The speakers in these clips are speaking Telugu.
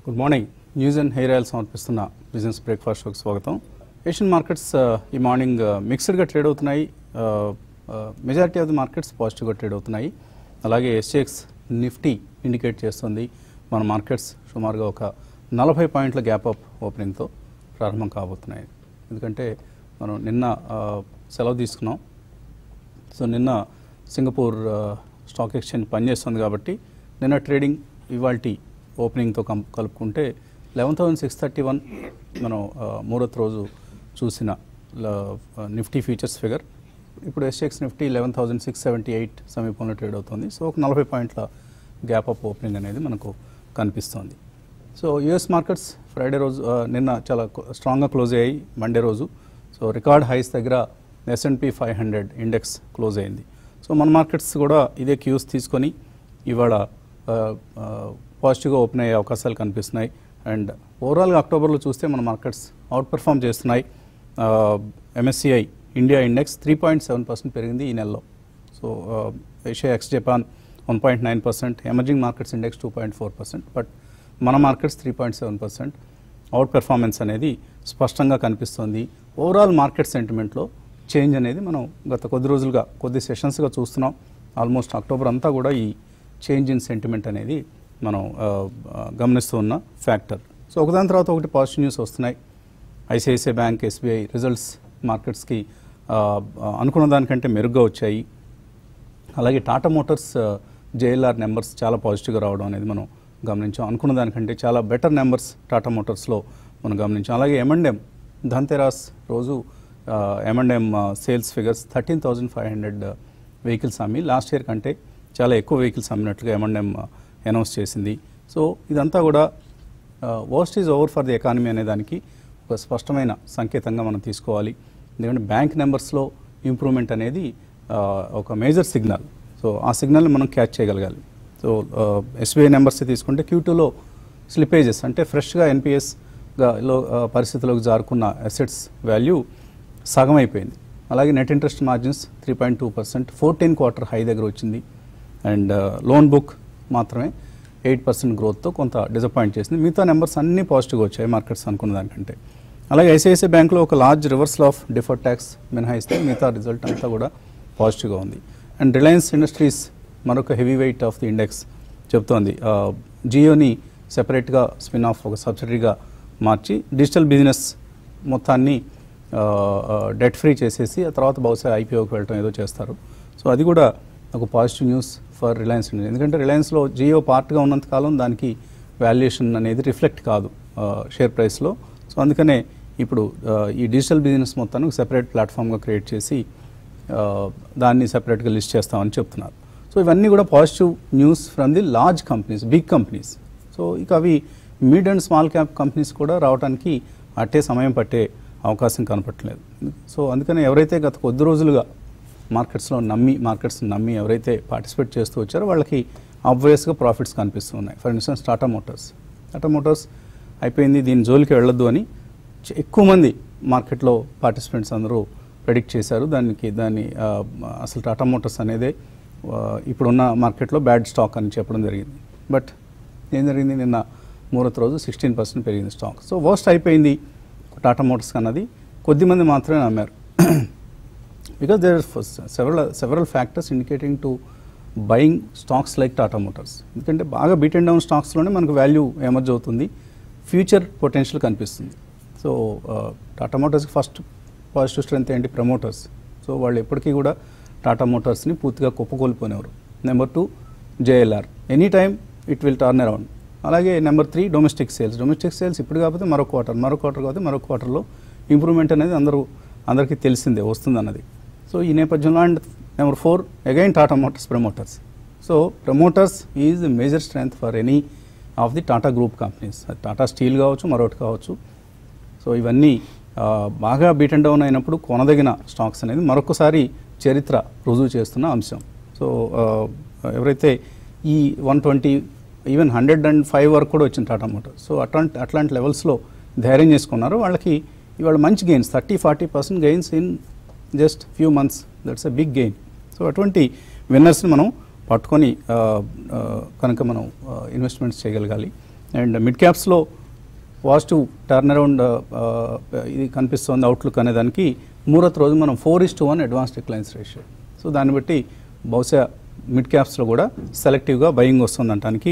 Good morning news and hair oil సమర్పిస్తున్న బిజినెస్ బ్రేక్ఫాస్ట్ షోకి స్వాగతం ఏషియన్ మార్కెట్స్ ఆ, ఈ మార్నింగ్ ఆ, మిక్స్డ్గా ట్రేడ్ అవుతున్నాయి మెజారిటీ ఆఫ్ ది మార్కెట్స్ పాజిటివ్గా ట్రేడ్ అవుతున్నాయి అలాగే ఎస్ఎక్స్ నిఫ్టీ ఇండికేట్ చేస్తుంది మన మార్కెట్స్ సుమారుగా ఒక నలభై పాయింట్ల గ్యాప్ అప్ ఓపెనింగ్తో ప్రారంభం కాబోతున్నాయి ఎందుకంటే మనం నిన్న ఆ, సెలవు తీసుకున్నాం సో నిన్న సింగపూర్ ఆ, స్టాక్ ఎక్స్చేంజ్ పనిచేస్తుంది కాబట్టి నిన్న ట్రేడింగ్ ఇవాల్టి ఓపెనింగ్తో కం కలుపుకుంటే eleven thousand six thirty one మనం ఆ, మూడోది రోజు చూసిన ల- ఆ, నిఫ్టీ ఫ్యూచర్స్ ఫిగర్ ఇప్పుడు SX Nifty eleven thousand six seventy eight సమీపంలో ట్రేడ్ అవుతుంది సో ఒక నలభై పాయింట్ల గ్యాప్ అప్ ఓపెనింగ్ అనేది మనకు కనిపిస్తోంది సో యుఎస్ మార్కెట్స్ ఫ్రైడే రోజు ఆ, నిన్న చాలా స్ట్రాంగ్గా క్లోజ్ అయ్యాయి మండే రోజు సో రికార్డ్ హైస్ దగ్గర S&P five hundred index close అయింది సో మన మార్కెట్స్ కూడా ఇదే క్యూస్ తీసుకొని ఇవాళ ఆ, ఆ, పాజిటివ్గా ఓపెన్ అయ్యే అవకాశాలు కనిపిస్తున్నాయి అండ్ ఓవరాల్గా అక్టోబర్లో చూస్తే మన మార్కెట్స్ అవుట్ పెర్ఫామ్ చేస్తున్నాయి MSCI India index three point seven percent పెరిగింది ఈ నెలలో so Asia ex Japan one point nine percent emerging markets index two point four percent but మన markets three point seven percent outperformance అనేది స్పష్టంగా కనిపిస్తుంది ఓవరాల్ మార్కెట్ సెంటిమెంట్లో చేంజ్ అనేది మనం గత కొద్ది రోజులుగా కొద్ది సెషన్స్గా చూస్తున్నాం ఆల్మోస్ట్ అక్టోబర్ అంతా కూడా ఈ చేంజ్ ఇన్ సెంటిమెంట్ అనేది మనం ఆ, ఆ, గమనిస్తూ ఉన్న ఫ్యాక్టర్ సో ఒకదాని తర్వాత ఒకటి పాజిటివ్ న్యూస్ వస్తున్నాయి ఐసిఐసిఐ బ్యాంక్ ఎస్బీఐ రిజల్ట్స్ మార్కెట్స్కి ఆ, ఆ, అనుకున్న దానికంటే మెరుగ్గా వచ్చాయి అలాగే టాటా మోటార్స్ జేఎల్ఆర్ నెంబర్స్ చాలా పాజిటివ్గా రావడం అనేది మనం గమనించాం అనుకున్న దానికంటే చాలా బెటర్ నెంబర్స్ టాటా మోటార్స్లో మనం గమనించాం అలాగే ఎంఎండ్ఎం ధన్తెరాస్ రోజు ఎంఎండ్ఎం sales figures thirteen thousand five hundred vehicles అమ్మి లాస్ట్ ఇయర్ కంటే చాలా ఎక్కువ వెహికల్స్ అమ్మినట్లుగా ఎంఎండ్ఎం అనౌన్స్ చేసింది సో ఇదంతా కూడా worst is over for the economy అనే దానికి ఒక స్పష్టమైన సంకేతంగా మనం తీసుకోవాలి ఎందుకంటే బ్యాంక్ నెంబర్స్లో ఇంప్రూవ్మెంట్ అనేది ఆ, ఒక మేజర్ సిగ్నల్ సో ఆ సిగ్నల్ని మనం క్యాచ్ చేయగలగాలి సో ఎస్బీఐ నెంబర్స్ తీసుకుంటే క్యూ టూలో స్లిపేజెస్ అంటే ఫ్రెష్గా ఎన్పిఎస్గా లో ఆ, పరిస్థితిలోకి జారుకున్న అసెట్స్ వాల్యూ సగం అయిపోయింది అలాగే net interest margins three point two percent fourteen quarter high దగ్గర వచ్చింది అండ్ లోన్ బుక్ మాత్రమే ఎయిట్ పర్సెంట్ గ్రోత్తో కొంత డిసప్పాయింట్ చేసింది మిగతా నెంబర్స్ అన్నీ పాజిటివ్గా వచ్చాయి మార్కెట్స్ అనుకున్న దానికంటే అలాగే ఐసిఐసిఐ బ్యాంక్లో ఒక large reversal of defer tax మినహాయిస్తే మిగతా రిజల్ట్ అంతా కూడా పాజిటివ్గా ఉంది అండ్ రిలయన్స్ ఇండస్ట్రీస్ మరొక heavy weight of the index చెప్తోంది ఆ, జియోని సెపరేట్గా స్పిన్ ఆఫ్ ఒక సబ్సిడరీగా మార్చి డిజిటల్ బిజినెస్ మొత్తాన్ని డెట్ ఫ్రీ చేసేసి ఆ తర్వాత బహుశా ఐపీఓకి వెళ్ళటం ఏదో చేస్తారు సో అది కూడా ఒక positive news for Reliance India ఎందుకంటే రిలయన్స్లో జియో పార్ట్గా ఉన్నంతకాలం దానికి వాల్యుయేషన్ అనేది రిఫ్లెక్ట్ కాదు షేర్ ప్రైస్లో సో అందుకనే ఇప్పుడు ఆ, ఈ డిజిటల్ బిజినెస్ మొత్తాన్ని ఒక సెపరేట్ ప్లాట్ఫామ్గా క్రియేట్ చేసి ఆ, దాన్ని సెపరేట్గా లిస్ట్ చేస్తామని చెప్తున్నారు సో ఇవన్నీ కూడా positive news from the large companies big companies so ఇక అవి mid and small cap companies కూడా రావడానికి అట్టే సమయం పట్టే అవకాశం కనపట్లేదు సో అందుకని ఎవరైతే గత కొద్ది రోజులుగా మార్కెట్స్లో నమ్మి మార్కెట్స్ నమ్మి ఎవరైతే పార్టిసిపేట్ చేస్తూ వచ్చారో వాళ్ళకి ఆబ్వియస్గా ప్రాఫిట్స్ కనిపిస్తూ ఉన్నాయి for instance Tata Motors Tata Motors అయిపోయింది దీని జోలికి వెళ్ళొద్దు అని చ- ఎక్కువ మంది మార్కెట్లో పార్టిసిపెంట్స్ అందరూ ప్రెడిక్ట్ చేశారు దానికి దాన్ని ఆ, అసలు టాటా మోటార్స్ అనేదే ఆ, ఇప్పుడున్న మార్కెట్లో బ్యాడ్ స్టాక్ అని చెప్పడం జరిగింది బట్ ఏం జరిగింది నిన్న మూడోది రోజు సిక్స్టీన్ పర్సెంట్ పెరిగింది స్టాక్ సో వర్స్ట్ అయిపోయింది టాటా మోటార్స్ అన్నది కొద్దిమంది మాత్రమే నమ్మారు because there several several factors indicating to buying stocks like Tata Motors ఎందుకంటే బాగా బీట్ అండ్ డౌన్ స్టాక్స్లోనే మనకు వాల్యూ ఎమర్జ్ అవుతుంది ఫ్యూచర్ పొటెన్షియల్ కనిపిస్తుంది సో టాటా మోటార్స్కి ఫస్ట్ పాజిటివ్ స్ట్రెంత్ ఏంటి ప్రమోటర్స్ సో వాళ్ళు ఎప్పటికీ కూడా టాటా మోటార్స్ని పూర్తిగా కుప్పకూలిపోయినవారు number two JLR any time it will turn around అలాగే number three domestic sales domestic sales ఇప్పుడు కాకపోతే మరో క్వార్టర్ మరో క్వార్టర్ కాకపోతే మరో క్వార్టర్లో ఇంప్రూవ్మెంట్ అనేది అందరూ అందరికీ తెలిసిందే వస్తుంది అన్నది సో ఈ నేపథ్యంలో and number four again Tata Motors promoters so promoters is major strength for any of the Tata group companies అది టాటా స్టీల్ కావచ్చు మరొకటి కావచ్చు సో ఇవన్నీ ఆ, బాగా బీట్ అండ్ డౌన్ అయినప్పుడు కొనదగిన స్టాక్స్ అనేది మరొకసారి చరిత్ర రుజువు చేస్తున్న అంశం సో ఆ, ఎవరైతే ఈ one twenty even hundred and five వరకు కూడా వచ్చింది టాటా మోటార్ సో అట్లాంటి అట్లాంటి లెవెల్స్లో ధైర్యం చేసుకున్నారు వాళ్ళకి ఇవాళ మంచి gains thirty forty percent gains in just few months that's a big gain so అటువంటి విన్నర్స్ని మనం పట్టుకొని ఆ, ఆ, కనుక మనం ఇన్వెస్ట్మెంట్స్ చేయగలగాలి అండ్ మిడ్ క్యాప్స్లో పాజిటివ్ టర్న్ అరౌండ్ ఇది కనిపిస్తుంది అవుట్లుక్ అనేదానికి మూరత్ రోజు మనం four is to one advance declines ratio so దాన్ని బట్టి బహుశా మిడ్ క్యాప్స్లో కూడా సెలెక్టివ్గా బయింగ్ వస్తుందనటానికి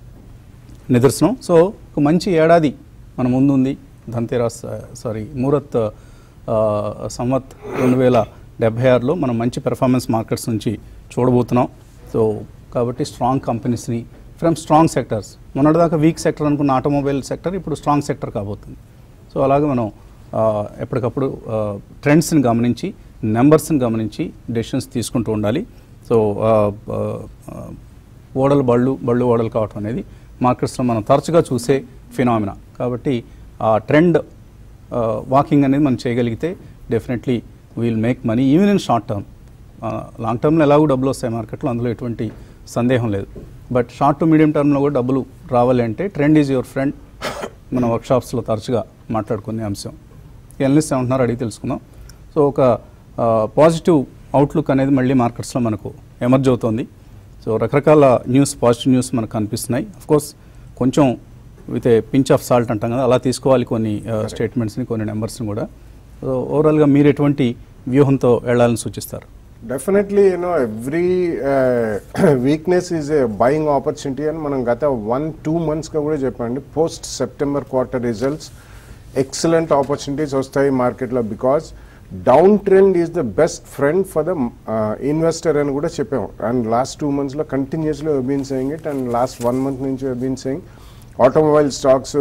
నిదర్శనం సో ఒక మంచి ఏడాది మన ముందు ఉంది ధన్తేరాస్ సారీ మూరత్ ఆ, సంవత్ రెండు వేల డెబ్బై ఆరులో మనం మంచి పెర్ఫార్మెన్స్ మార్కెట్స్ నుంచి చూడబోతున్నాం సో కాబట్టి స్ట్రాంగ్ కంపెనీస్ని ఫ్రమ్ స్ట్రాంగ్ సెక్టర్స్ మొన్నటిదాకా వీక్ సెక్టర్ అనుకున్న ఆటోమొబైల్ సెక్టర్ ఇప్పుడు స్ట్రాంగ్ సెక్టర్ కాబోతుంది సో అలాగే మనం ఆ, ఎప్పటికప్పుడు ట్రెండ్స్ని గమనించి నెంబర్స్ని గమనించి డెసిషన్స్ తీసుకుంటూ ఉండాలి సో ఆ, ఆ, ఆ, ఓడలు బళ్ళు బళ్ళు ఓడలు కావటం అనేది మార్కెట్స్లో మనం తరచుగా చూసే ఫినామినా కాబట్టి ఆ ట్రెండ్ వాకింగ్ అనేది మనం చేయగలిగితే definitely we'll make money even in short term long టర్మ్లో ఎలాగో డబ్బులు వస్తాయి మార్కెట్లో అందులో ఎటువంటి సందేహం లేదు బట్ షార్ట్ టు మీడియం టర్మ్లో కూడా డబ్బులు రావాలి అంటే ట్రెండ్ ఈజ్ యువర్ ఫ్రెండ్ మన వర్క్షాప్స్లో తరచుగా మాట్లాడుకునే అంశం ఎనలిస్ట్ ఏమంటున్నారు అడిగి తెలుసుకుందాం సో ఒక పాజిటివ్ అవుట్లుక్ అనేది మళ్ళీ మార్కెట్స్లో మనకు ఎమర్జ్ అవుతోంది సో రకరకాల న్యూస్ పాజిటివ్ న్యూస్ మనకు కనిపిస్తున్నాయి కోర్స్ కొంచెం with a pinch of salt అంటాం కదా అలా తీసుకోవాలి కొన్ని స్టేట్మెంట్స్ని కొన్ని నెంబర్స్ని కూడా సో ఓవరాల్గా మీరు ఎటువంటి వ్యూహంతో వెళ్ళాలని సూచిస్తారు definitely you know every weakness is a buying opportunity అని మనం గత వన్ టూ మంత్స్గా కూడా చెప్పండి post September quarter results excellent opportunities వస్తాయి మార్కెట్లో because down trend is the best friend for the investor అని కూడా చెప్పాము అండ్ లాస్ట్ టూ మంత్స్లో continuously been saying it and last one month నుంచి బీన్ సెయింగ్ ఆటోమొబైల్ స్టాక్స్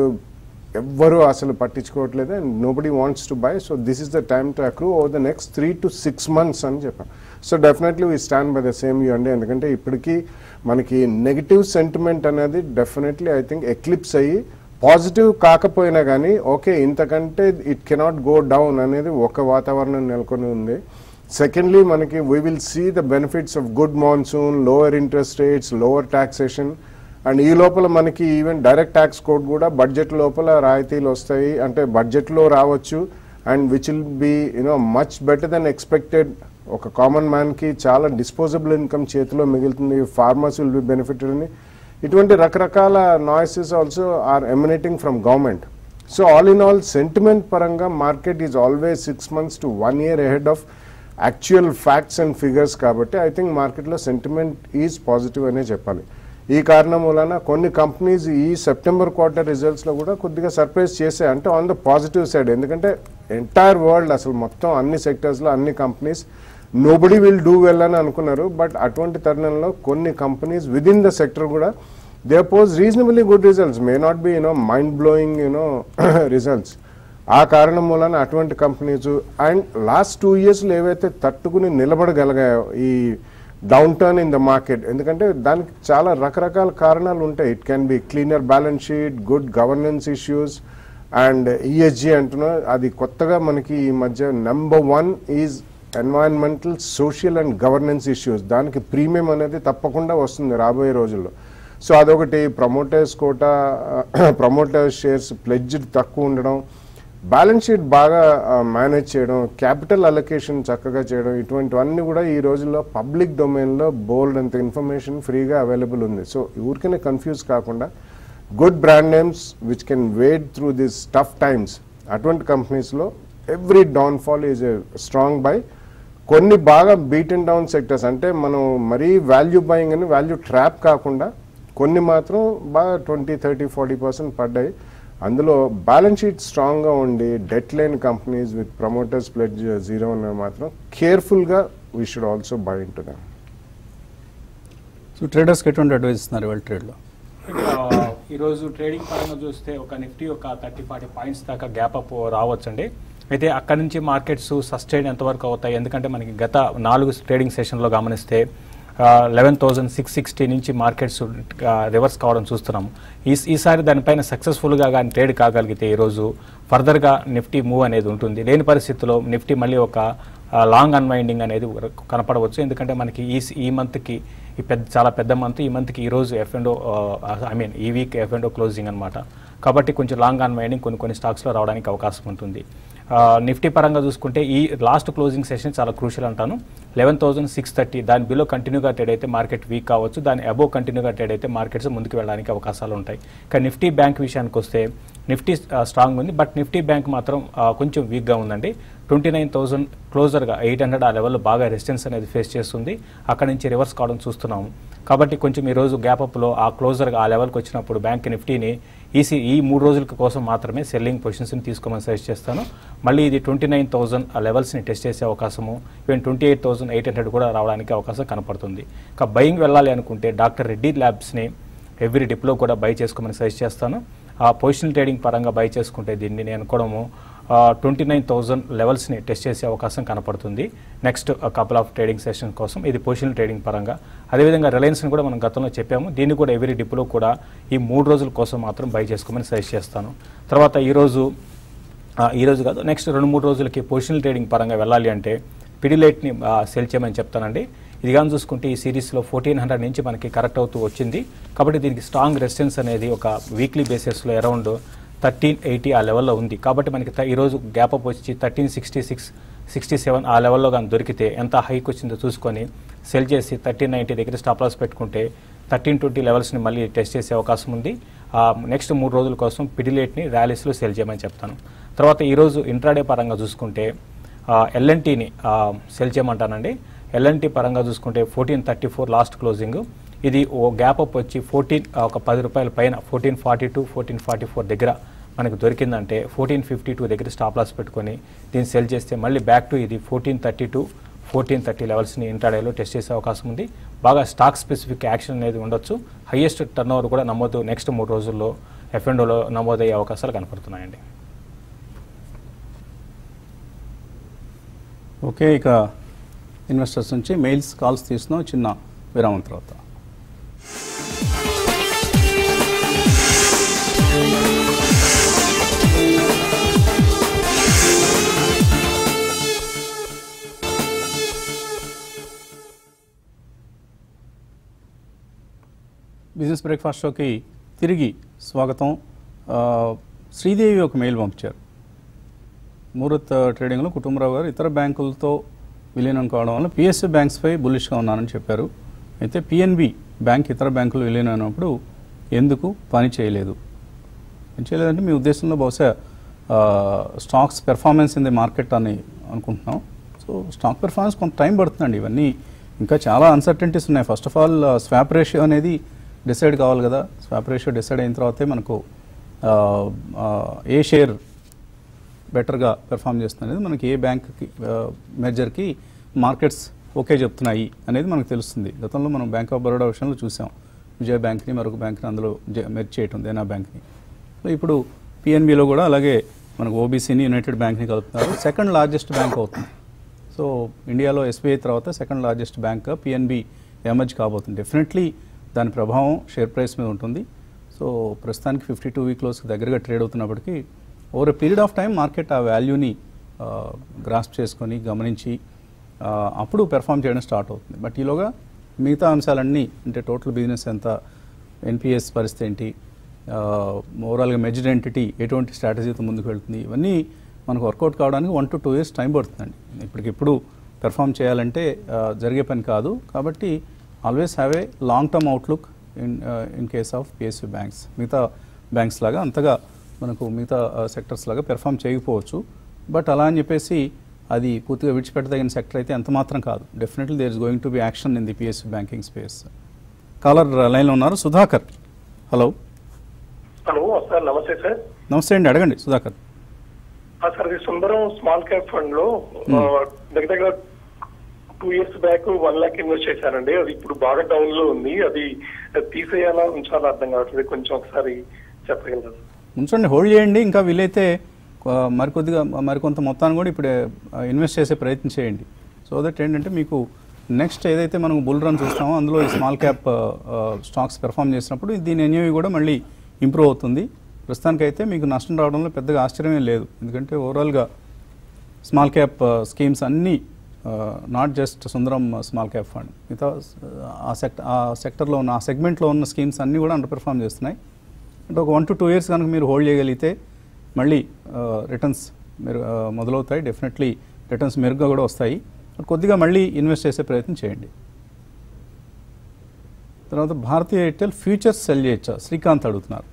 ఎవ్వరూ అసలు పట్టించుకోవట్లేదు and nobody wants to buy so this is the time to accrue over the next three to six months అని చెప్పాం so definitely we stand by the same view అండి ఎందుకంటే ఇప్పటికీ మనకి నెగిటివ్ సెంటిమెంట్ అనేది డెఫినెట్లీ ఐ థింక్ ఎక్లిప్స్ అయ్యి పాజిటివ్ కాకపోయినా కానీ ఓకే ఇంతకంటే ఇట్ కెనాట్ గో డౌన్ అనేది ఒక వాతావరణం నెలకొని ఉంది సెకండ్లీ మనకి we will see the benefits of good monsoon lower interest rates lower taxation and ఈ లోపల మనకి ఈవెన్ డైరెక్ట్ ట్యాక్స్ కోడ్ కూడా బడ్జెట్ లోపల రాయితీలు వస్తాయి అంటే బడ్జెట్లో రావచ్చు and which will be you know much better than expected ఒక కామన్ మ్యాన్కి చాలా డిస్పోజబుల్ ఇన్కమ్ చేతిలో మిగులుతుంది ఫార్మర్స్ విల్ బి బెనిఫిటెడ్ అని ఇటువంటి రకరకాల noises also are emanating from government so all in all sentiment పరంగా market is always six months to one year ahead of actual facts and figures కాబట్టి ఐ థింక్ మార్కెట్లో సెంటిమెంట్ ఈజ్ పాజిటివ్ అనే చెప్పాలి ఈ కారణం వలన కొన్ని కంపెనీస్ ఈ సెప్టెంబర్ క్వార్టర్ రిజల్ట్స్లో కూడా కొద్దిగా సర్ప్రైజ్ చేశాయి అంటే ఆన్ ద పాజిటివ్ సైడ్ ఎందుకంటే ఎంటైర్ వరల్డ్ అసలు మొత్తం అన్ని సెక్టర్స్లో అన్ని companies nobody will do well అని అనుకున్నారు బట్ అటువంటి తరుణంలో కొన్ని companies with in the sector కూడా they pose reasonably good results may not be you know mind blowing you know results ఆ కారణం మూలన అటువంటి కంపెనీస్ అండ్ లాస్ట్ టూ ఇయర్స్లో ఏవైతే తట్టుకుని నిలబడగలిగాయో ఈ down turn in the market ఎందుకంటే దానికి చాలా రకరకాల కారణాలు ఉంటాయి it can be cleaner balance sheet good governance issues and ESG అంటున్నా అది కొత్తగా మనకి ఈ మధ్య number one is environmental social and governance issues దానికి ప్రీమియం అనేది తప్పకుండా వస్తుంది రాబోయే రోజుల్లో సో అదొకటి ప్రమోటర్స్ కోట ప్రమోటర్స్ షేర్స్ ప్లెడ్జ్ తక్కువ ఉండడం బ్యాలెన్స్ షీట్ బాగా మేనేజ్ చేయడం క్యాపిటల్ అలొకేషన్ చక్కగా చేయడం ఇటువంటివన్నీ కూడా ఈ రోజుల్లో పబ్లిక్ డొమైన్లో బోల్డ్ అంత ఇన్ఫర్మేషన్ ఫ్రీగా అవైలబుల్ ఉంది సో ఊరికనే కన్ఫ్యూజ్ కాకుండా good brand names which can wade through this tough times అటువంటి కంపెనీస్లో every downfall is a strong buy కొన్ని బాగా బీట్ అండ్ డౌన్ సెక్టర్స్ అంటే మనం మరీ వాల్యూ బయింగ్ అని వాల్యూ ట్రాప్ కాకుండా కొన్ని మాత్రం బాగా ట్వంటీ థర్టీ ఫార్టీ పర్సెంట్ పడ్డాయి అందులో బ్యాలెన్స్ షీట్ స్ట్రాంగ్గా ఉండి డెట్ లేని companies with promoters pledge zero అనేవి మాత్రం కేర్ఫుల్గా we should also buy in to them so ట్రేడర్స్కి ఎటువంటి అడ్వైస్ ఇస్తున్నారు ఇవాళ ట్రేడ్లో ఆ, ఈరోజు ట్రేడింగ్ పరంగా చూస్తే ఒక నిఫ్టీ ఒక థర్టీ ఫార్టీ పాయింట్స్ దాకా గ్యాప్ అప్ రావచ్చండి అయితే అక్కడి నుంచి మార్కెట్స్ సస్టైన్ ఎంతవరకు అవుతాయి ఎందుకంటే మనకి గత నాలుగు ట్రేడింగ్ సెషన్లో గమనిస్తే లెవెన్ థౌజండ్ సిక్స్ సిక్స్టీ నుంచి మార్కెట్స్ రివర్స్ కావడం చూస్తున్నాము ఈ ఈసారి దానిపైన సక్సెస్ఫుల్గా కానీ ట్రేడ్ కాగలిగితే ఈరోజు ఫర్దర్గా నిఫ్టీ మూవ్ అనేది ఉంటుంది లేని పరిస్థితుల్లో నిఫ్టీ మళ్ళీ ఒక లాంగ్ అన్వైండింగ్ అనేది కనపడవచ్చు ఎందుకంటే మనకి ఈ ఈ మంత్కి ఈ పెద్ద చాలా పెద్ద మంత్ ఈ మంత్కి ఈ రోజు ఎఫ్ అండ్ ఐ మీన్ ఈ వీక్ ఎఫ్ అండ్ క్లోజింగ్ అనమాట కాబట్టి కొంచెం లాంగ్ అన్వైండింగ్ కొన్ని కొన్ని స్టాక్స్లో రావడానికి అవకాశం ఉంటుంది ఆ, నిఫ్టీ పరంగా చూసుకుంటే ఈ లాస్ట్ క్లోజింగ్ సెషన్ చాలా క్రూషియల్ అంటాను లెవెన్ థౌసండ్ సిక్స్ థర్టీ దాని బిలో కంటిన్యూగా ట్రేడ్ అయితే మార్కెట్ వీక్ కావచ్చు దాని అబోవ్ కంటిన్యూగా ట్రేడ్ అయితే మార్కెట్స్ ముందుకు వెళ్ళడానికి అవకాశాలు ఉంటాయి కానీ నిఫ్టీ బ్యాంక్ విషయానికి వస్తే నిఫ్టీ ఆ, స్ట్రాంగ్ ఉంది బట్ నిఫ్టీ బ్యాంక్ మాత్రం ఆ, కొంచెం వీక్గా ఉందండి ట్వంటీ నైన్ థౌసండ్ క్లోజర్గా ఎయిట్ హండ్రెడ్ ఆ లెవెల్లో బాగా రెసిస్టెన్స్ అనేది ఫేస్ చేస్తుంది అక్కడ నుంచి రివర్స్ కావడం చూస్తున్నాము కాబట్టి కొంచెం ఈ రోజు గ్యాప్ అప్లో ఆ క్లోజర్గా ఆ లెవెల్కి వచ్చినప్పుడు బ్యాంక్ నిఫ్టీని ఈసీ ఈ మూడు రోజుల కోసం మాత్రమే సెల్లింగ్ పొజిషన్స్ని తీసుకోమని సజెస్ట్ చేస్తాను మళ్ళీ ఇది ట్వంటీ నైన్ థౌసండ్ ఆ లెవెల్స్ని టెస్ట్ చేసే అవకాశము even twenty eight thousand eight hundred కూడా రావడానికి అవకాశం కనపడుతుంది ఇక బయింగ్ వెళ్ళాలి అనుకుంటే డాక్టర్ రెడ్డి ల్యాబ్స్ని ఎవ్రీ డిప్లో కూడా బై చేసుకోమని సజెస్ట్ చేస్తాను ఆ పొజిషన్ ట్రేడింగ్ పరంగా బై చేసుకుంటే దీన్ని నేను అనుకోవడము ట్వంటీ నైన్ థౌజండ్ లెవెల్స్ని టెస్ట్ చేసే అవకాశం కనపడుతుంది next couple of trading session కోసం ఇది పొజిషన్ ట్రేడింగ్ పరంగా అదేవిధంగా రిలయన్స్ని కూడా మనం గతంలో చెప్పాము దీన్ని కూడా ఎవరీ డిప్లో కూడా ఈ మూడు రోజుల కోసం మాత్రం బై చేసుకోమని సజెస్ట్ చేస్తాను తర్వాత ఈరోజు ఆ, ఈ రోజు కాదు నెక్స్ట్ రెండు మూడు రోజులకి పొజిషనల్ ట్రేడింగ్ పరంగా వెళ్ళాలి అంటే పిడిలైట్ని సెల్ చేయమని చెప్తానండి ఇది కానీ చూసుకుంటే ఈ సిరీస్లో ఫోర్టీన్ హండ్రెడ్ నుంచి మనకి కరెక్ట్ అవుతూ వచ్చింది కాబట్టి దీనికి స్ట్రాంగ్ రెసిస్టెన్స్ అనేది ఒక వీక్లీ బేసిస్లో అరౌండ్ థర్టీన్ ఎయిటీ ఆ లెవెల్లో ఉంది కాబట్టి మనకి త- ఈరోజు గ్యాప్ అప్ వచ్చి thirteen sixty six sixty seven ఆ లెవెల్లో కానీ దొరికితే ఎంత హైక్ వచ్చిందో చూసుకొని సెల్ చేసి థర్టీన్ నైంటీ దగ్గర స్టాప్ లాస్ పెట్టుకుంటే థర్టీన్ ట్వంటీ లెవెల్స్ని మళ్ళీ టెస్ట్ చేసే అవకాశం ఉంది నెక్స్ట్ మూడు రోజుల కోసం పిడిలేట్ని ర్యాలీస్లో సెల్ చేయమని చెప్తాను తర్వాత ఈరోజు ఇంట్రాడే పరంగా చూసుకుంటే ఎల్ఎన్టీని సెల్ చేయమంటానండి ఎల్ఎన్టీ పరంగా చూసుకుంటే fourteen thirty four last closing ఇది ఓ గ్యాప్ అప్ వచ్చి ఫోర్టీన్ ఒక పది రూపాయల పైన fourteen forty two fourteen forty four దగ్గర మనకు దొరికిందంటే ఫోర్టీన్ ఫిఫ్టీ టూ దగ్గర స్టాప్ లాస్ పెట్టుకొని దీన్ని సెల్ చేస్తే మళ్ళీ బ్యాక్ టు ఇది fourteen thirty two fourteen thirty లెవెల్స్ని ఇంట్రాడేలో టెస్ట్ చేసే అవకాశం ఉంది బాగా స్టాక్ స్పెసిఫిక్ యాక్షన్ అనేది ఉండొచ్చు హైయెస్ట్ టర్న్ ఓవర్ కూడా నమోదు నెక్స్ట్ మూడు రోజుల్లో ఎఫ్ఎండోలో నమోదయ్యే అవకాశాలు కనపడుతున్నాయండి ఓకే ఇక ఇన్వెస్టర్స్ నుంచి మెయిల్స్ కాల్స్ తీస్తున్నాం చిన్న విరామం తర్వాత బిజినెస్ బ్రేక్ఫాస్ట్ షోకి తిరిగి స్వాగతం ఆ, శ్రీదేవి ఒక మెయిల్ పంపించారు ముహూర్త్ ట్రేడింగ్లో కుటుంబరావు గారు ఇతర బ్యాంకులతో విలీనం కావడం వల్ల పిఎస్సి బ్యాంక్స్పై బుల్లిష్గా ఉన్నానని చెప్పారు అయితే పిఎన్బి బ్యాంక్ ఇతర బ్యాంకులు విలీనం అయినప్పుడు ఎందుకు పని చేయలేదు ఏం చేయలేదంటే మీ ఉద్దేశంలో బహుశా stocks performance in the market అని అనుకుంటున్నాం సో స్టాక్ పెర్ఫార్మెన్స్ కొంత టైం పడుతుందండి ఇవన్నీ ఇంకా చాలా అన్సర్టనిటీస్ ఉన్నాయి first of all swap ratio అనేది డిసైడ్ కావాలి కదా స్వాప్ రేషియో డిసైడ్ అయిన తర్వాతే మనకు ఆ, ఆ, ఏ షేర్ బెటర్గా పెర్ఫామ్ చేస్తుంది అనేది మనకి ఏ బ్యాంక్కి మెజర్కి మార్కెట్స్ ఓకే చెప్తున్నాయి అనేది మనకు తెలుస్తుంది గతంలో మనం బ్యాంక్ ఆఫ్ బరోడా విషయంలో చూసాం విజయ బ్యాంక్ని మరొక బ్యాంక్ని అందులో మెర్జ్ చేయటం దేనా బ్యాంక్ని సో ఇప్పుడు పిఎన్బిలో కూడా అలాగే మనకు ఓబీసీని యునైటెడ్ బ్యాంక్ని కలుపుతున్నారు సెకండ్ లార్జెస్ట్ బ్యాంక్ అవుతుంది సో ఇండియాలో ఎస్బీఐ తర్వాత second largest bank PNB emerge కాబోతుంది డెఫినెట్లీ దాని ప్రభావం షేర్ ప్రైస్ మీద ఉంటుంది సో ప్రస్తుతానికి ఫిఫ్టీ టూ వీక్ క్లోస్కి దగ్గరగా ట్రేడ్ అవుతున్నప్పటికీ over a period of time market ఆ వాల్యూని గ్రాస్ప్ చేసుకొని గమనించి ఆ, అప్పుడు పెర్ఫామ్ చేయడం స్టార్ట్ అవుతుంది బట్ ఈలోగా మిగతా అంశాలన్నీ అంటే టోటల్ బిజినెస్ ఎంత ఎన్పిఎస్ పరిస్థితి ఏంటి ఓవరాల్గా మెజర్డ్ ఎంటిటీ ఎటువంటి స్ట్రాటజీతో ముందుకు వెళ్తుంది ఇవన్నీ మనకు వర్కౌట్ కావడానికి one to two years time పడుతుందండి ఇప్పటికిప్పుడు పెర్ఫామ్ చేయాలంటే ఆ, జరిగే పని కాదు కాబట్టి always have a long term outlook in in case of PSU banks మిగతా బ్యాంక్స్ లాగా అంతగా మనకు మిగతా సెక్టర్స్ లాగా పెర్ఫామ్ చేయకపోవచ్చు బట్ అలా అని చెప్పేసి అది పూర్తిగా విడిచిపెట్టదగిన సెక్టర్ అయితే ఎంత మాత్రం కాదు definitely there is going to be action in the PSU banking space caller లైన్లో ఉన్నారు సుధాకర్ హలో హలో సార్ నమస్తే సార్ నమస్తే అండి అడగండి సుధాకర్ ఆ, సార్ ఇది సుందరం స్మాల్ క్యాప్ ఫండ్ లో ఆ, దగ్గర దగ్గర two years back one lakh invest చేశానండి అది ఇప్పుడు బాగా డౌన్ లో ఉంది అది తీసేయాలా ఉంచాలా అర్థం కావట్లేదు కొంచెం ఒకసారి చెప్పగలరా ఉంచండి హోల్డ్ చేయండి ఇంకా వీలైతే ఆ, మరికొద్దిగా మరికొంత మొత్తాన్ని కూడా ఇప్పుడు ఇన్వెస్ట్ చేసే ప్రయత్నం చేయండి సో దట్ ఏంటంటే మీకు నెక్స్ట్ ఏదైతే మనం బుల్ రన్ చూస్తామో అందులో ఈ స్మాల్ క్యాప్ స్టాక్స్ పెర్ఫామ్ చేసినప్పుడు దీని ఎన్యూవి కూడా మళ్ళీ ఇంప్రూవ్ అవుతుంది ప్రస్తుతానికైతే మీకు నష్టం రావడంలో పెద్దగా ఆశ్చర్యమే లేదు ఎందుకంటే ఓవరాల్గా స్మాల్ క్యాప్ స్కీమ్స్ అన్నీ not just Sundaram small cap fund మిగతా ఆ సెక్ట ఆ సెక్టర్లో ఉన్న ఆ సెగ్మెంట్లో ఉన్న స్కీమ్స్ అన్నీ కూడా అండర్ పెర్ఫామ్ చేస్తున్నాయి అంటే ఒక వన్ టు టూ ఇయర్స్ కనుక మీరు హోల్డ్ చేయగలిగితే మళ్ళీ రిటర్న్స్ మెరు ఆ, మొదలవుతాయి డెఫినెట్లీ రిటర్న్స్ మెరుగ్గా కూడా వస్తాయి కొద్దిగా మళ్ళీ ఇన్వెస్ట్ చేసే ప్రయత్నం చేయండి తర్వాత భారతీయ ఎయిర్టెల్ ఫ్యూచర్స్ సెల్ చేయొచ్చా శ్రీకాంత్ అడుగుతున్నారు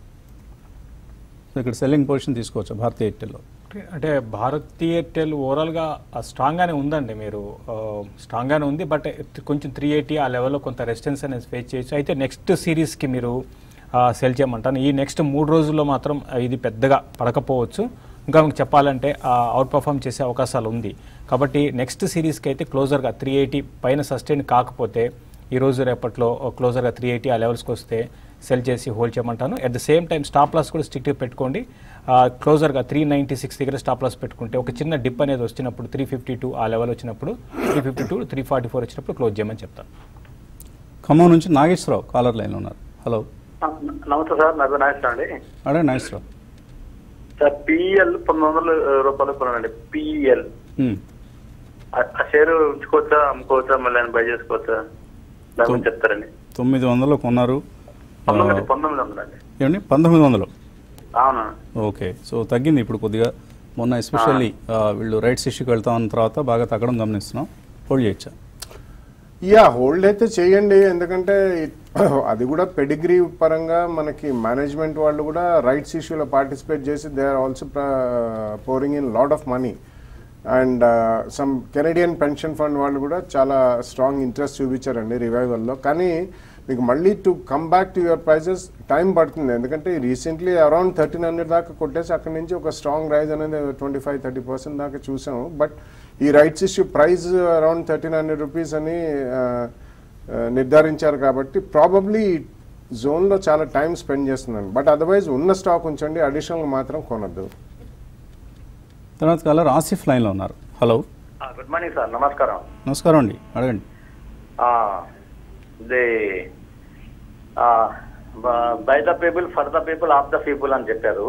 సో ఇక్కడ సెల్లింగ్ పొజిషన్ తీసుకోవచ్చా భారతీయ ఎయిర్టెల్లో అంటే భారత్ ఎయిర్టెల్ ఓవరాల్గా స్ట్రాంగ్గానే ఉందండి మీరు ఆ, స్ట్రాంగ్గానే ఉంది బట్ కొంచెం త్రీ ఎయిటీ ఆ లెవెల్లో కొంత రెసిస్టెన్స్ అనేది ఫేస్ చేయొచ్చు అయితే నెక్స్ట్ సిరీస్కి మీరు సెల్ చేయమంటాను ఈ నెక్స్ట్ మూడు రోజుల్లో మాత్రం ఆ, ఇది పెద్దగా పడకపోవచ్చు ఇంకా మీకు చెప్పాలంటే అవుట్ పర్ఫామ్ చేసే అవకాశాలు ఉంది కాబట్టి నెక్స్ట్ సిరీస్కి అయితే క్లోజర్గా త్రీ ఎయిటీ పైన సస్టైన్ కాకపోతే ఈ రోజు రేపట్లో క్లోజర్గా త్రీ ఎయిటీ ఆ లెవెల్స్కి వస్తే సెల్ చేసి హోల్డ్ చేయమంటాను at the same time stop loss కూడా స్ట్రిక్ట్గా పెట్టుకోండి క్లోజర్గా త్రీ నైంటీ సిక్స్ దగ్గర స్టాప్ లాస్ పెట్టుకుంటే ఒక చిన్న డిప్ అనేది వచ్చినప్పుడు త్రీ ఫిఫ్టీ టూ ఆ లెవెల్ వచ్చినప్పుడు three fifty two three forty four వచ్చినప్పుడు క్లోజ్ చేయమని చెప్తాను ఖమ్మం నుంచి నాగేశ్వరరావు కాలర్ లైన్లో ఉన్నారు హలో నమస్తే సార్ నా పేరు నాగేశ్వర అండి అడే నాగేశ్వరరావు సార్ పిఎల్ పంతొమ్మిది వందల రూపాయలు కొన్నానండి పిఎల్ మ్మ్. ఆ షేర్ ఉంచుకోవచ్చా అమ్ముకోవచ్చా మళ్ళీ ఆయన బై చేసుకోవచ్చా దాని గురించి చెప్తారండి తొమ్మిది వందలు కొన్నారు ఆ, పంతొమ్మిది పంతొమ్మిది వందలండి ఏమండి పంతొమ్మిది వందలు అవునా ఓకే సో తగ్గింది ఇప్పుడు కొద్దిగా మొన్న ఎస్పెషల్లీ వీళ్ళు రైట్స్ ఇష్యూకి వెళ్తా ఉన్న తర్వాత బాగా తగ్గడం గమనిస్తున్నాం హోల్డ్ చేయొచ్చా యా హోల్డ్ అయితే చేయండి ఎందుకంటే it- అది కూడా పెడిగ్రీ పరంగా మనకి మేనేజ్మెంట్ వాళ్ళు కూడా రైట్స్ ఇష్యూలో పార్టిసిపేట్ చేసి they are also pouring in lot of money and some Canadian pension fund వాళ్ళు కూడా చాలా స్ట్రాంగ్ ఇంట్రెస్ట్ చూపించారండి రివైవల్లో కానీ మీకు మళ్ళీ to come back to your prices time పడుతుంది ఎందుకంటే రీసెంట్లీ అరౌండ్ థర్టీన్ హండ్రెడ్ దాకా కొట్టేసి అక్కడి నుంచి ఒక స్ట్రాంగ్ రైజ్ అనేది ట్వంటీ ఫైవ్ థర్టీ పర్సెంట్ దాకా చూసాము బట్ ఈ rights issue price around thirteen hundred rupees అని ఆ, ఆ, నిర్ధారించారు కాబట్టి ప్రాబబ్లీ జోన్లో చాలా టైం స్పెండ్ చేస్తున్నాను బట్ అదర్వైజ్ ఉన్న స్టాక్ ఉంచండి అడిషనల్ మాత్రం కొనద్దు తర్వాత కలర్ ఆసిఫ్ లైన్లో ఉన్నారు హలో గుడ్ మార్నింగ్ సార్ నమస్కారం నమస్కారం అండి అడగండి the by the people for the people of the people అని చెప్పారు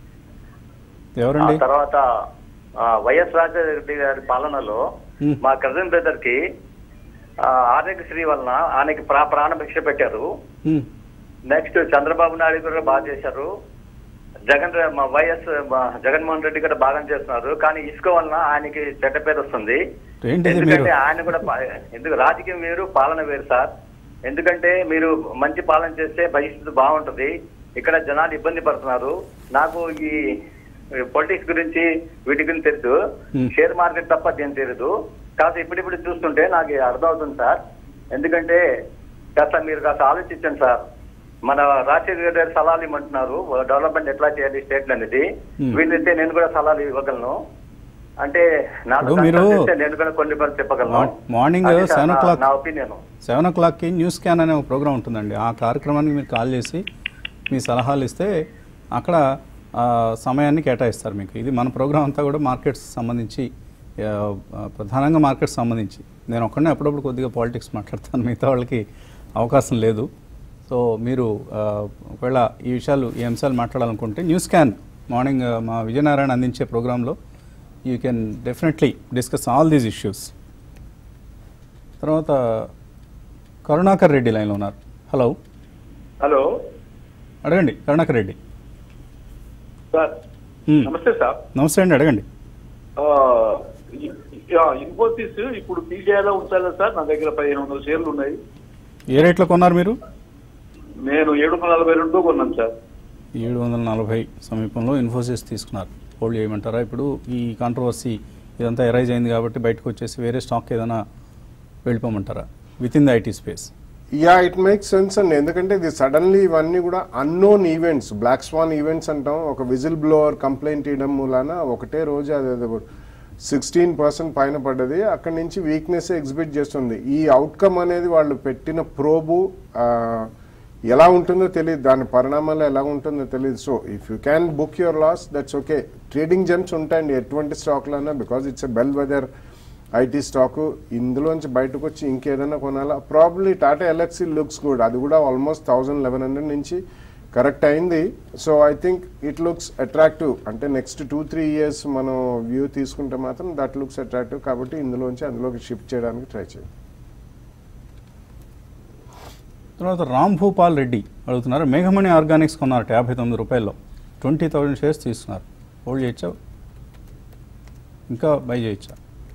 ఆ ఎవరండి తర్వాత ఆ, వైఎస్ రాజారెడ్డి గారి పాలనలో Hmm. మా కజిన్ బ్రదర్ కి ఆ, ఆరోగ్యశ్రీ వలన ఆయనకి ప్రా ప్రాణ భిక్ష పెట్టారు మ్మ్. నెక్స్ట్ చంద్రబాబు నాయుడు కూడా బాగా చేశారు జగన్ రే- మా వైఎస్ మా జగన్మోహన్ రెడ్డి కూడా బాగా చేస్తున్నారు కానీ ఇసుక వలన ఆయనకి చెడ్డ పేరు వస్తుంది ఏంటిది మీరు ఎందుకంటే ఆయన కూడా పా- ఎందుకు రాజకీయం వేరు పాలన వేరు సార్ ఎందుకంటే మీరు మంచి పాలన చేస్తే భవిష్యత్తు బాగుంటుంది ఇక్కడ జనాలు ఇబ్బంది పడుతున్నారు నాకు ఈ పొలిటిక్స్ గురించి వీటి గురించి తెలుసు Hmm. షేర్ మార్కెట్ తప్ప దేని తెలియదు కాస్త ఇప్పుడిప్పుడు చూస్తుంటే నాకు అర్థం అవుతుంది సార్ ఎందుకంటే కాస్త మీరు కాస్త ఆలోచించండి సార్ మన రాజశేఖర్ గారి సలహాలు ఇవ్వమంటున్నారు డెవలప్మెంట్ ఎట్లా చేయాలి స్టేట్ అనేది Hmm. వీళ్ళైతే నేను కూడా సలహాలు ఇవ్వగలను అంటే నాకు ఇప్పుడు మీరు కన్సల్ట్ చేస్తే నేను కూడా కొన్ని పనులు చెప్పగలను మా- మార్నింగ్ అది సార్ సెవెన్ నా- o'clock. నా ఒపీనియన్ సెవెన్ ఓ క్లాక్కి న్యూస్ స్కాన్ అనే ఒక ప్రోగ్రామ్ ఉంటుందండి ఆ కార్యక్రమానికి మీరు కాల్ చేసి మీ సలహాలు ఇస్తే అక్కడ ఆ, సమయాన్ని కేటాయిస్తారు మీకు ఇది మన ప్రోగ్రామ్ అంతా కూడా మార్కెట్స్ సంబంధించి ఆ, ఆ, ప్రధానంగా మార్కెట్స్ సంబంధించి నేను ఒక్కడనే అప్పుడప్పుడు కొద్దిగా పాలిటిక్స్ మాట్లాడతాను మిగతా వాళ్ళకి అవకాశం లేదు సో మీరు ఆ, ఒకవేళ ఈ విషయాలు ఈ అంశాలు మాట్లాడాలనుకుంటే న్యూస్ స్కాన్ మార్నింగ్ ఆ, మా విజయనారాయణ అందించే ప్రోగ్రాంలో you can definitely discuss all these issues తర్వాత కరుణాకర్ రెడ్డి లైన్లో ఉన్నారు హలో హలో అడగండి కరుణాకర్ రెడ్డి సార్ మ్మ్. నమస్తే సార్ నమస్తే అండి అడగండి ఆ, ఇ- ఆ, ఇన్ఫోసిస్ ఇప్పుడు పీజీఐలో ఉంచాలి సార్ నా దగ్గర పదిహేను వందల షేర్లు ఉన్నాయి ఏ రేట్లో కొన్నారు మీరు నేను ఏడు వందల నలభై రెండు కొన్నాను సార్ ఏడు వందల నలభై సమీపంలో ఇన్ఫోసిస్ తీసుకున్నారు హోల్డ్ చేయమంటారా ఇప్పుడు ఈ కాంట్రవర్సీ ఇదంతా ఎరైజ్ అయింది కాబట్టి బయటకు వచ్చేసి వేరే స్టాక్ ఏదైనా వెళ్ళిపోమంటారా within the IT space yeah it makes sense అండి ఎందుకంటే ఇది సడన్లీ ఇవన్నీ కూడా unknown events black swan events అంటాం ఒక విజిల్ బ్లోవర్ కంప్లైంట్ ఇవ్వడం మూలాన ఒకటే రోజు అది సిక్స్టీన్ పర్సెంట్ పైన పడ్డది అక్కడి నుంచి వీక్నెస్ ఎగ్జిబిట్ చేస్తుంది ఈ అవుట్కమ్ అనేది వాళ్ళు పెట్టిన ప్రోబు ఆ, ఎలా ఉంటుందో తెలియదు దాని పరిణామాలు ఎలా ఉంటుందో తెలియదు so if you can book your loss that's okay trading gems ఉంటాయండి ఎటువంటి స్టాక్లైనా because it's a bellwether IT stock ఇందులోంచి బయటకు వచ్చి ఇంకేదైనా కొనాలా probably Tata Elxsi looks good అది కూడా ఆల్మోస్ట్ థౌజండ్ లెవెన్ హండ్రెడ్ నుంచి కరెక్ట్ అయింది so I think it looks attractive అంటే నెక్స్ట్ టూ త్రీ ఇయర్స్ మనం వ్యూ తీసుకుంటే మాత్రం దట్ లుక్స్ అట్రాక్టివ్ కాబట్టి ఇందులోంచి అందులోకి షిఫ్ట్ చేయడానికి ట్రై చేయండి తర్వాత రామ్ భూపాల్ రెడ్డి అడుగుతున్నారు మేఘమణి ఆర్గానిక్స్ కొన్నారు యాభై తొమ్మిది రూపాయల్లో ట్వంటీ థౌజండ్ షేర్స్ తీసుకున్నారు హోల్డ్ చేయొచ్చా ఇంకా బై చేయొచ్చా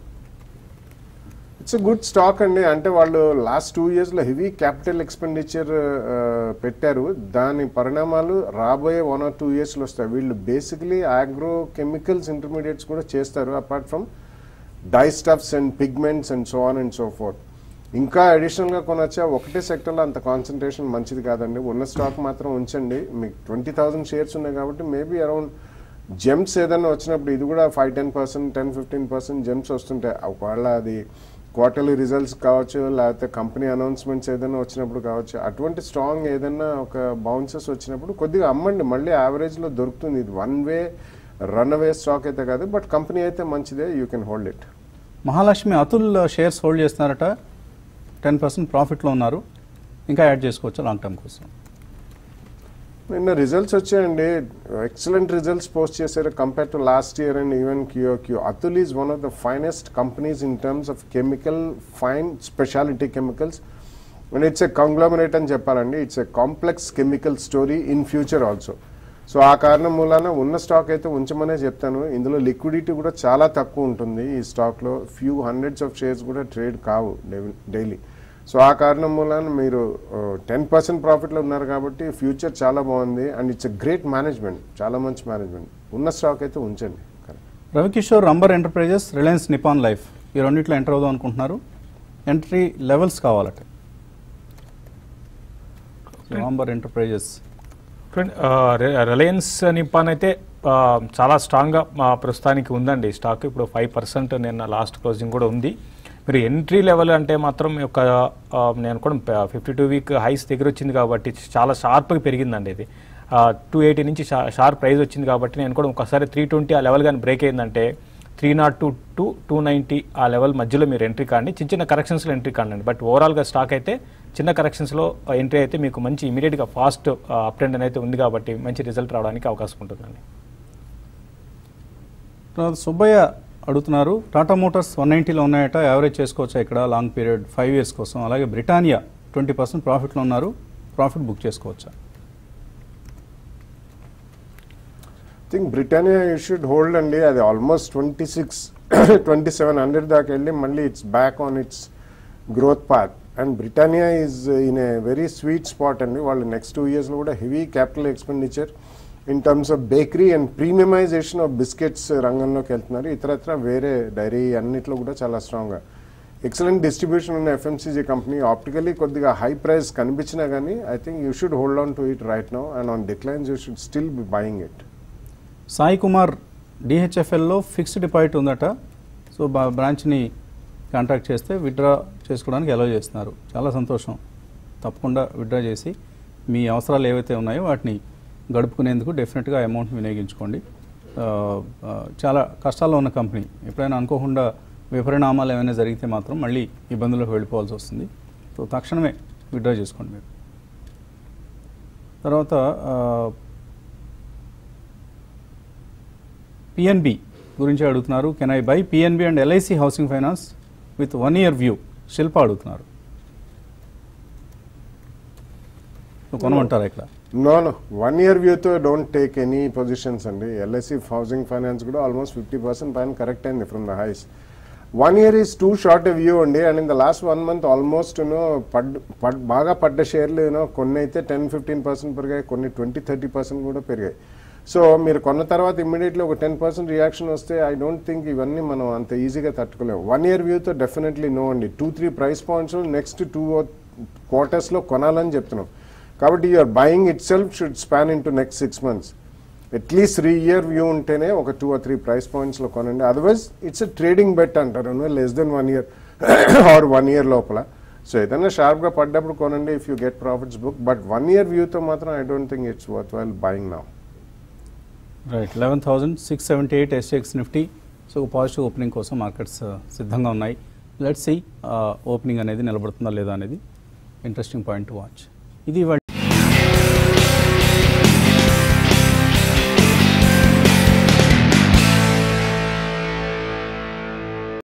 ఇట్స్ గుడ్ స్టాక్ అండి అంటే వాళ్ళు లాస్ట్ టూ ఇయర్స్లో హెవీ క్యాపిటల్ ఎక్స్పెండిచర్ పెట్టారు దాని పరిణామాలు రాబోయే వన్ ఆర్ టూ ఇయర్స్లో వస్తాయి వీళ్ళు బేసికలీ ఆగ్రో కెమికల్స్ ఇంటర్మీడియట్స్ కూడా చేస్తారు apart from dye stuffs and pigments and so on and so forth ఇంకా అడిషనల్గా కొనొచ్చా ఒకటే సెక్టర్లో అంత కాన్సన్ట్రేషన్ మంచిది కాదండి ఉన్న స్టాక్ మాత్రం ఉంచండి మీకు ట్వంటీ థౌసండ్ షేర్స్ ఉన్నాయి కాబట్టి మేబీ అరౌండ్ జెమ్స్ ఏదైనా వచ్చినప్పుడు ఇది కూడా five ten percent ten fifteen percent gems వస్తుంటాయి ఒకవేళ అది క్వార్టర్లీ రిజల్ట్స్ కావచ్చు లేకపోతే కంపెనీ అనౌన్స్మెంట్స్ ఏదైనా వచ్చినప్పుడు కావచ్చు అటువంటి స్ట్రాంగ్ ఏదైనా ఒక బౌన్సెస్ వచ్చినప్పుడు కొద్దిగా అమ్మండి మళ్ళీ యావరేజ్లో దొరుకుతుంది ఇది one way run away stock అయితే కాదు బట్ కంపెనీ అయితే మంచిదే you can hold it Mahalakshmi Atul shares hold చేస్తున్నారట టెన్ పర్సెంట్ ప్రాఫిట్లో ఉన్నారు ఇంకా యాడ్ చేసుకోవచ్చు లాంగ్ టర్మ్ కోసం నిన్న రిజల్ట్స్ వచ్చాయండి ఎక్సలెంట్ రిజల్ట్స్ పోస్ట్ చేశారు compare to last year and even QoQ Atul is one of the finest companies in terms of chemical fine speciality chemicals and it's a conglomerate అని చెప్పాలండి it's a complex chemical story in future also so ఆ కారణం మూలాన ఉన్న స్టాక్ అయితే ఉంచమనే చెప్తాను ఇందులో లిక్విడిటీ కూడా చాలా తక్కువ ఉంటుంది ఈ స్టాక్లో ఫ్యూ హండ్రెడ్స్ ఆఫ్ షేర్స్ కూడా ట్రేడ్ కావు డైలీ సో ఆ కారణం మూలాన మీరు టెన్ పర్సెంట్ ప్రాఫిట్లో ఉన్నారు కాబట్టి ఫ్యూచర్ చాలా బాగుంది and it's a great management చాలా మంచి మేనేజ్మెంట్ ఉన్న స్టాక్ అయితే ఉంచండి రవికిషోర్ రంబర్ ఎంటర్ప్రైజెస్ రిలయన్స్ నిపాన్ లైఫ్ ఈ రెండిట్లో ఎంటర్ అవుదాం అనుకుంటున్నారు ఎంట్రీ లెవెల్స్ కావాలట రాంబర్ ఎంటర్ప్రైజెస్ చూడండి, ఆ, రి- రిలయన్స్ నిప్పాన్ అయితే ఆ, చాలా స్ట్రాంగ్గా మా ప్రస్తుతానికి ఉందండి స్టాక్ ఇప్పుడు ఫైవ్ పర్సెంట్ నిన్న లాస్ట్ క్లోజింగ్ కూడా ఉంది మీరు ఎంట్రీ లెవెల్ అంటే మాత్రం ఒక ఆ, నేను కూడా ఫిఫ్టీ టూ వీక్ హైస్ దగ్గర వచ్చింది కాబట్టి చాలా షార్ప్గా పెరిగిందండి ఇది టూ ఎయిటీ నుంచి షా- షార్ప్ ప్రైస్ వచ్చింది కాబట్టి నేను కూడా ఒకసారి త్రీ ట్వంటీ ఆ లెవెల్ కానీ బ్రేక్ అయిందంటే three naught two to two ninety ఆ లెవెల్ మధ్యలో మీరు ఎంట్రీ కాండి చిన్న చిన్న కరెక్షన్స్లో ఎంట్రీ కాండి బట్ ఓవరాల్గా స్టాక్ అయితే చిన్న కరెక్షన్స్లో ఎంట్రీ అయితే మీకు మంచి ఇమీడియట్గా ఫాస్ట్ అప్ ట్రెండ్ అయితే ఉంది కాబట్టి మంచి రిజల్ట్ రావడానికి అవకాశం ఉంటుందండి తర్వాత సుబ్బయ్య అడుగుతున్నారు టాటా మోటార్స్ వన్ నైంటీలో ఉన్నాయట యావరేజ్ చేసుకోవచ్చా ఇక్కడ లాంగ్ పీరియడ్ ఫైవ్ ఇయర్స్ కోసం అలాగే బ్రిటానియా ట్వంటీ పర్సెంట్ ప్రాఫిట్లో ఉన్నారు ప్రాఫిట్ బుక్ చేసుకోవచ్చా think Britannia you should hold అండి అది almost twenty six twenty seven hundred దాకా వెళ్ళి మళ్ళీ it's back on its growth path and Britannia is in a very sweet spot అండి వాళ్ళు నెక్స్ట్ టూ ఇయర్స్లో కూడా heavy capital expenditure in terms of bakery and premiumisation of biscuits రంగంలోకి వెళ్తున్నారు ఇతరత్ర వేరే డైరీ అన్నిట్లో కూడా చాలా స్ట్రాంగ్గా ఎక్సలెంట్ డిస్ట్రిబ్యూషన్ ఉన్న ఎఫ్ఎంసీజీ కంపెనీ ఆప్టికలీ కొద్దిగా హై ప్రైస్ కనిపించినా కానీ I think you should hold on to it right now and on declines you should still be buying it Sai Kumar డిహెచ్ఎఫ్ఎల్లో ఫిక్స్డ్ డిపాజిట్ ఉందట సో బా- బ్రాంచ్ని కాంటాక్ట్ చేస్తే విత్డ్రా చేసుకోవడానికి అలౌ చేస్తున్నారు చాలా సంతోషం తప్పకుండా విత్డ్రా చేసి మీ అవసరాలు ఏవైతే ఉన్నాయో వాటిని గడుపుకునేందుకు డెఫినెట్గా అమౌంట్ వినియోగించుకోండి ఆ, ఆ, చాలా కష్టాల్లో ఉన్న కంపెనీ ఎప్పుడైనా అనుకోకుండా విపరిణామాలు ఏమైనా జరిగితే మాత్రం మళ్ళీ ఇబ్బందులకు వెళ్ళిపోవాల్సి వస్తుంది సో తక్షణమే విత్డ్రా చేసుకోండి మీరు తర్వాత ఆ, పిఎన్బి గురించి అడుగుతున్నారు can I buy PNB and LIC housing finance with one year view Shilpa అడుగుతున్నారు సో కొనమంటారా ఇక్కడ నో నో వన్ ఇయర్ వ్యూతో డోంట్ టేక్ ఎనీ పొజిషన్స్ అండి ఎల్ఐసి హౌసింగ్ ఫైనాన్స్ కూడా ఆల్మోస్ట్ ఫిఫ్టీ పర్సెంట్ పైన కరెక్ట్ అయింది from the highs one year is too short view అండి and in the last one month almost you know పడ్ పడ్ బాగా పడ్డ షేర్లు యూనో కొన్ని అయితే టెన్ ఫిఫ్టీన్ పర్సెంట్ పెరిగాయి కొన్ని ట్వంటీ థర్టీ పర్సెంట్ కూడా పెరిగాయి సో మీరు కొన్న తర్వాత ఇమ్మీడియట్లీ ఒక టెన్ పర్సెంట్ రియాక్షన్ వస్తే ఐ డోంట్ థింక్ ఇవన్నీ మనం అంత ఈజీగా తట్టుకోలేము వన్ ఇయర్ వ్యూతో డెఫినెట్లీ నో అండి two three price points next two క్వార్టర్స్లో కొనాలని చెప్తున్నాం కాబట్టి you're buying it self should span into next six months at least three year view ఉంటేనే ఒక టూ ఆర్ త్రీ ప్రైస్ పాయింట్స్లో కొనండి otherwise it's a trading bet అంటారు less than one year or one year లోపల సో ఏదైనా షార్ప్గా పడ్డప్పుడు కొనండి if you get profits book but one year వ్యూతో మాత్రం I don't think it's worthwhile buying now right eleven thousand six seventy eight SX Nifty so positive opening కోసం మార్కెట్స్ సిద్ధంగా ఉన్నాయి లెట్స్ సి ఓపెనింగ్ అనేది నిలబడుతుందా లేదా అనేది ఇంట్రెస్టింగ్ పాయింట్ టు వాచ్ ఇది ఇవాళ